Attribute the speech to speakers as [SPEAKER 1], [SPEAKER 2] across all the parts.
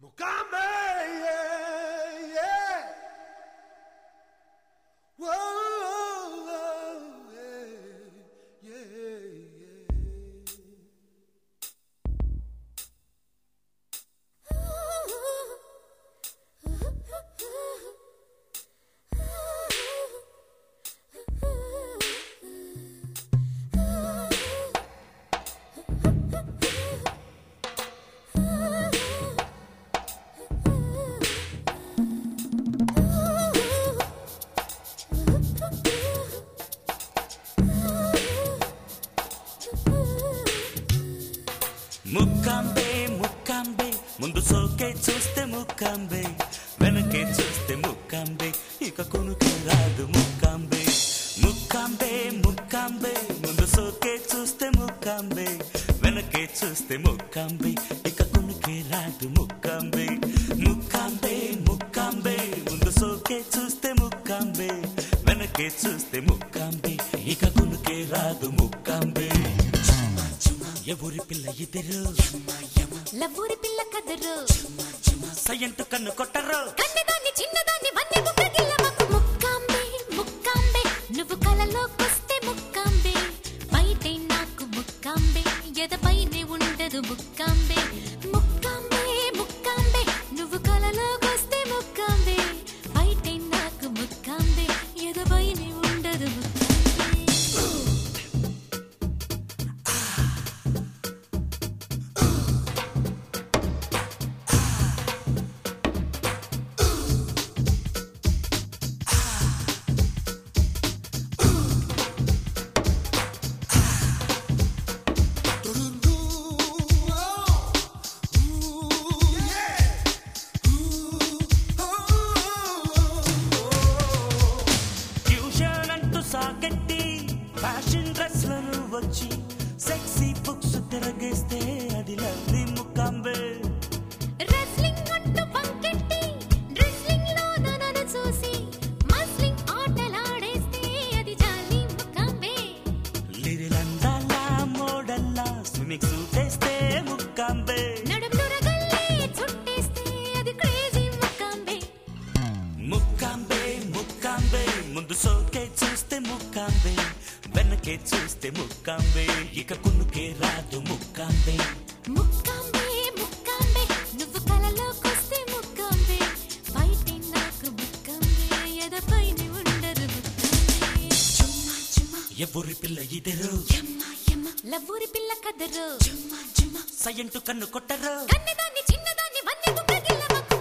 [SPEAKER 1] Mukambe, yeah, yeah. Whoa, yeah, yeah, yeah.
[SPEAKER 2] ముక్కాంబే ముక్కాంబే ముందు సోకే చూస్తే ముక్కాంబే వెనకే చూస్తే ముక్కాంబే ఇక కొనుకే రాదు ముక్కాంబే ముక్కాంబే ముక్కాంబే ముందు సోకే చూస్తే ముక్కాంబే వెనకే చూస్తే ముక్కాంబే ఇక కొనుకే రాదు ముక్కాంబే ముక్కాంబే ముక్కాంబే ముందు సోకే చూస్తే ముక్కాంబే వెనకే చూస్తే ముక్కాంబే ఇక కొనుకే రాదు ముక్కాంబే ఎవరి పిల్ల ఇద్దరు
[SPEAKER 3] లవ్వూరి పిల్ల కదరు
[SPEAKER 2] సయ్యంటు కన్ను కొట్టరు
[SPEAKER 3] కన్నదాన్ని చిన్నదాన్ని వన్నె బుక్కగిల్లమకు ముక్కాంబే ముక్కాంబే నువ్వు కలలోకొస్తే ముక్కాంబే బయటే నాకు ముక్కాంబే ఎదపైనే ఉండదు ముక్కాంబే ముక్కాంబే ముక్కాంబే నువ్వు కలలోకొస్తే ముక్కాంబే బయటే నాకు ముక్కాంబే ఎదపైనే ఉండదు ముక్కాంబే
[SPEAKER 2] ట్యూషన్ అంటూ సాగట్టి ఫ్యాషన్ డ్రెస్ లను వచ్చి సెక్సీ బుక్స్ తిరగేస్తే అది లవ్లీ ముక్కాంబే
[SPEAKER 3] రెస్లింగ్ అంటూ పంకెట్టి డ్రెస్లింగ్ లో నన్ను చూసి మస్లింగ్ ఆటలాడేస్తే అది జాలి ముక్కాంబే
[SPEAKER 2] లిరిలందాల మోడల్లా స్విమ్మింగ్ సూట్ వేస్తే ముక్కాంబే
[SPEAKER 3] నడుము రగల్లే చుట్టేస్తే అది క్రేజీ ముక్కాంబే
[SPEAKER 2] ముక్కాంబే ముక్కాంబే ముందు సోకే చూస్తే ముక్కాంబే వెనకే చూస్తే ముక్కాంబే ఇక కున్నుకే రాదు ముక్కాంబే
[SPEAKER 3] ముక్కాంబే ముక్కాంబే నువ్వు కలలోకొస్తే ముక్కాంబే బయటే నాకు ముక్కాంబే ఎదపైన ఉండదు ముక్కాంబే చుమ్మా చుమ్మా
[SPEAKER 2] ఎవరి పిల్ల ఇద్దరు
[SPEAKER 3] యమ్మ యమ్మ లవ్వూరి పిల్ల కదరు చుమ్మా చుమ్మా
[SPEAKER 2] సయ్యంటు కన్ను కొట్టరు
[SPEAKER 3] కన్నదాన్ని చిన్నదాన్ని వన్నె బుక్కగిల్లమకు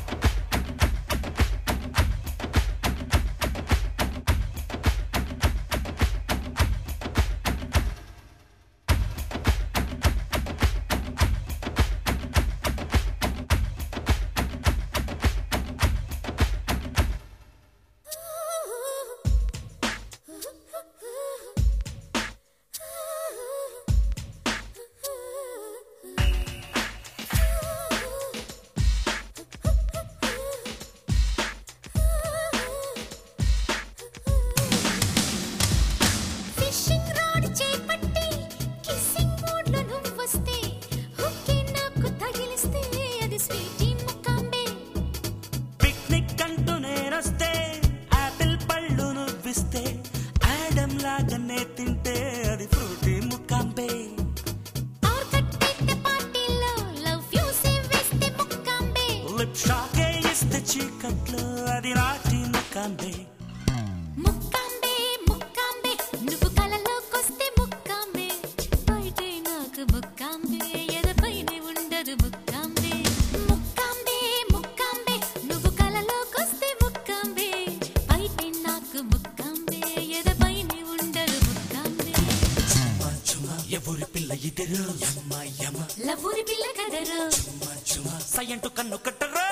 [SPEAKER 3] ఫిషింగ్ రాడ్ చేపట్టి కిస్సింగ్ మోడ్ లో నువ్వు వస్తే హుక్కి నాకు తగిలిస్తే అది స్వీటీ ముక్కాంబే
[SPEAKER 2] పిక్నిక్ అంటూ నేనొస్తే ఆపిల్ పళ్ళు నువ్విస్తే ఆడమ్ లాగానే తింటే అది ఫ్రూటీ ముక్కాంబే
[SPEAKER 3] పవర్ కట్ పెట్టే పార్టీలో లవ్ ఫ్యూసే వేస్తే ముక్కాంబే
[SPEAKER 2] లిప్ షాకే ఇస్తే చీకట్లో అది నాటి ముక్కాంబే
[SPEAKER 3] ముక్కాంబే ముక్కాంబే నువ్వు కలలోకొస్తే ముక్కాంబే బయటే నాకు ముక్కాంబే ఎదపైనే ఉండదు ముక్కాంబే ముక్కాంబే ముక్కాంబే నువ్వు కలలోకొస్తే ముక్కాంబే బయటే నాకు ముక్కాంబే ఎదపైనే ఉండదు ముక్కాంబే
[SPEAKER 2] ఎవరి పిల్ల ఇద్దరు
[SPEAKER 3] లవ్వురి పిల్ల కదరు
[SPEAKER 2] సయ్యంటు కన్ను కట్టరు